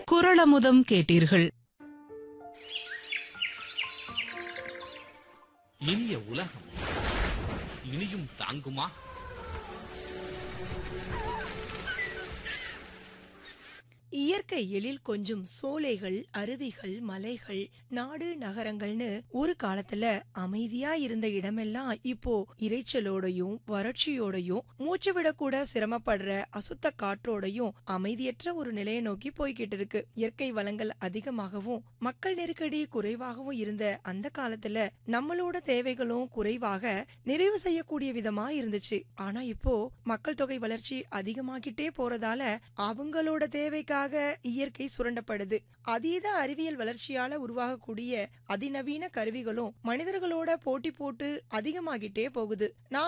குரளமுதம் கேட்டீர்கள் இனிய உலகம் இனியும் தாங்குமா இயற்கை எழில் கொஞ்சம் சோலைகள் அருவிகள் மலைகள் நாடு நகரங்கள்னு ஒரு காலத்துல அமைதியா இருந்த இடமெல்லாம் இப்போ இரைச்சலோடையும் வறட்சியோடையும் மூச்சு விடக்கூட சிரமப்படுற அசுத்த காற்றோடையும் அமைதியற்ற ஒரு நிலையை நோக்கி போய்கிட்டு இருக்கு இயற்கை வளங்கள் அதிகமாகவும் மக்கள் நெருக்கடி குறைவாகவும் இருந்த அந்த காலத்துல நம்மளோட தேவைகளும் குறைவாக நிறைவு செய்யக்கூடிய விதமா இருந்துச்சு ஆனா இப்போ மக்கள் தொகை வளர்ச்சி அதிகமாகிட்டே போறதால அவங்களோட தேவைக்காக இயற்கை சுரண்டப்படுது அதீத அறிவியல் வளர்ச்சியால உருவாகக்கூடிய அதிநவீன கருவிகளும் மனிதர்களோட போட்டி போட்டு அதிகமாகிட்டே போகுது